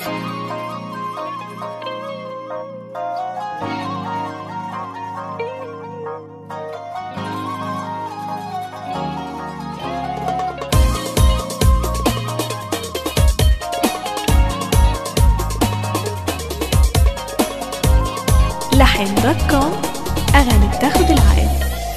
لحن دوت كوم أغاني بتاخد العقل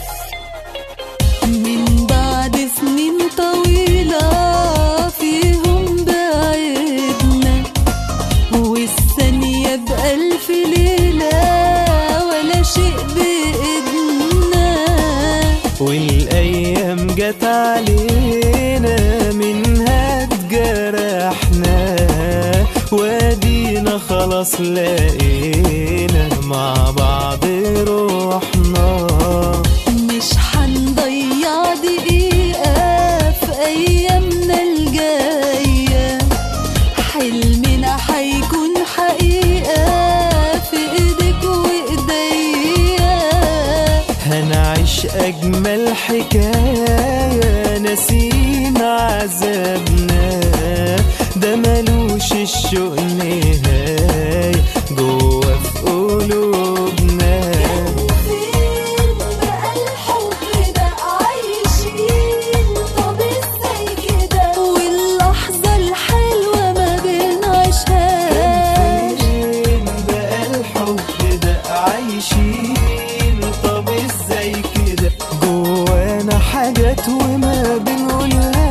من بعد سنين طويلة فيهم بعدنا والثانية بألف ليلة ولا شيء بإيدنا والايام جت علينا منها اتجرحنا وادينا خلاص لقينا مع بعض روحنا مش حنضيع دقيقة في أيامنا الجاية حلمنا حيكون حقيقة في إيدك وإيديا هنعيش اجمل حكايه نسينا عذابنا ده ملوش الشوق نهايه جوه في قلوبنا فين بقى الحب ده عايشين طب ازاي كده واللحظة الحلوة ما بنعيشهاش فين بقى الحب ده عايشين طب ازاي كده جوانا حاجات وما بنقولهاش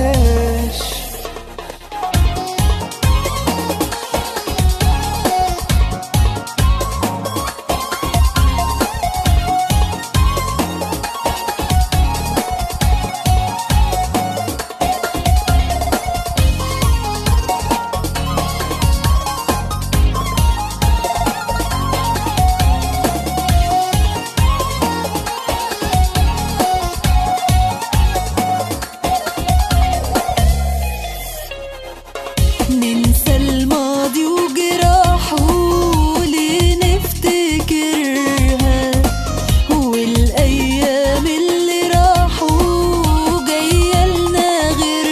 ننسى الماضي وجراحه ليه نفتكرها والايام اللي راحوا جايه لنا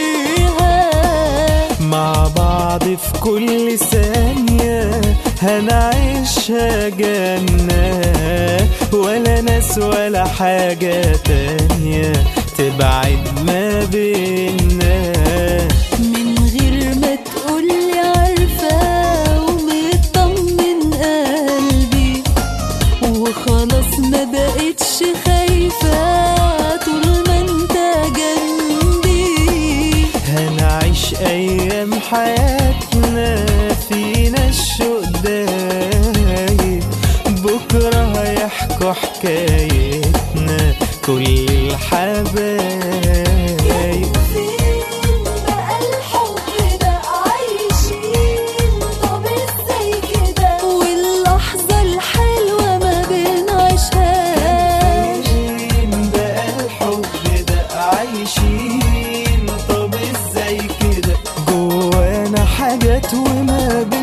غيرها مع بعض في كل ثانية هنعيشها جنة ولا ناس ولا حاجة تانية تبعد ما بينا من غير ما تقولي عارفة ومطمن قلبي وخلاص ما بقتش خايفة طول ما انت جنبي هنعيش أيام حياتنا فينا الشوق دايب بكرة هيحكوا حكايتنا كل الحبايب فين بقى الحب ده عايشين طب ازاي كده واللحظة الحلوة ما بنعيشهاش فين بقى الحب ده عايشين طب ازاي كده جوانا حاجات وما بين